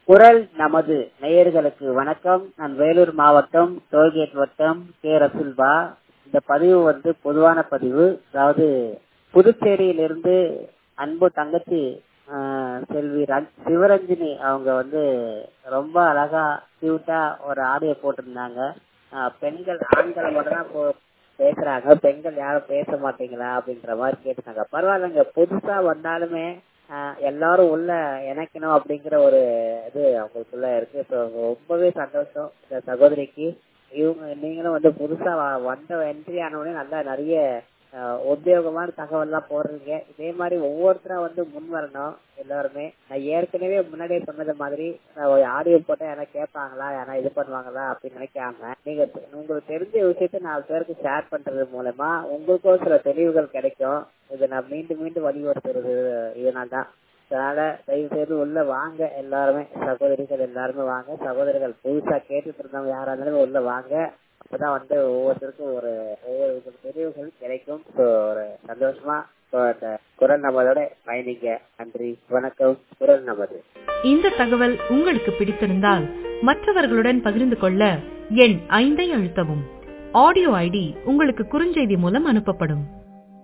குரல் நமது நேயர்களுக்கு வணக்கம் நான் வேலூர் மாவட்டம் டோல்கேட் வட்டம் கே ரசுல்பா இந்த பதிவு வந்து பொதுவான பதிவு அதாவது புதுச்சேரியிலிருந்து அன்பு தங்கச்சி ஆஹ், செல்வி ரஞ்- சிவரஞ்சினி அவங்க வந்து ரொம்ப அழகா கியூட்டா ஒரு ஆடியோ போட்டிருந்தாங்க ஆஹ், பெண்கள் ஆண்கள் மட்டும் தான் போ- பேசுறாங்க பெண்கள் யாரும் பேச மாட்டீங்களா அப்படின்ற மாதிரி கேட்டுட்டாங்க பரவாயில்லைங்க புதுசா வந்தாலுமே ஆஹ், எல்லாரும் உள்ள இணைக்கணும் அப்படிங்கிற ஒரு இது அவங்களுக்குள்ள இருக்கு ஸோ ரொம்பவே சந்தோஷம் இந்த சகோதரிக்கு இவங்க நீங்களும் வந்து புதுசா வ- வந்த என்ட்ரி ஆனவுடனே நல்லா நிறைய ஆஹ், உபயோகமான தகவல்லாம் போடுறீங்க இதே மாதிரி ஒவ்வொருத்தரா வந்து முன் வரணும் எல்லாருமே நான் ஏற்கனவே முன்னாடியே சொன்னது மாதிரி நான் ஒரு ஆடியோ போட்டா யாரா கேட்பாங்களா யாரா இது பண்ணுவாங்களா அப்படின்னு நினைக்காம நீங்க தெ- உங்களுக்கு தெரிஞ்ச விஷயத்த நாலு பேருக்கு ஷேர் பண்றது மூலமா உங்களுக்கும் சில தெளிவுகள் கிடைக்கும் இதை நான் மீண்டும் மீண்டும் வலியுறுத்துறது இதனால தான் அதனால தயவு செய்து உள்ள வாங்க எல்லாருமே சகோதரிகள் எல்லாருமே வாங்க சகோதரிகள் புதுசா கேட்டுட்டு இருந்தவங்க யாரா இருந்தாலும் உள்ள வாங்க அப்பதான் வந்து ஒவ்வொருத்தருக்கும் ஒரு ஒவ்வொரு வித தெரிவுகள் கிடைக்கும் So, ஒரு சந்தோஷமா so, இந்த குரல் நமதோட பயணிங்க நன்றி வணக்கம் குரல் நமது இந்த தகவல் உங்களுக்கு பிடித்திருந்தால் மற்றவர்களுடன் பகிர்ந்து கொள்ள எண் ஐந்தை அழுத்தவும் ஆடியோ ஐடி உங்களுக்கு குறுஞ்செய்தி மூலம் அனுப்பப்படும்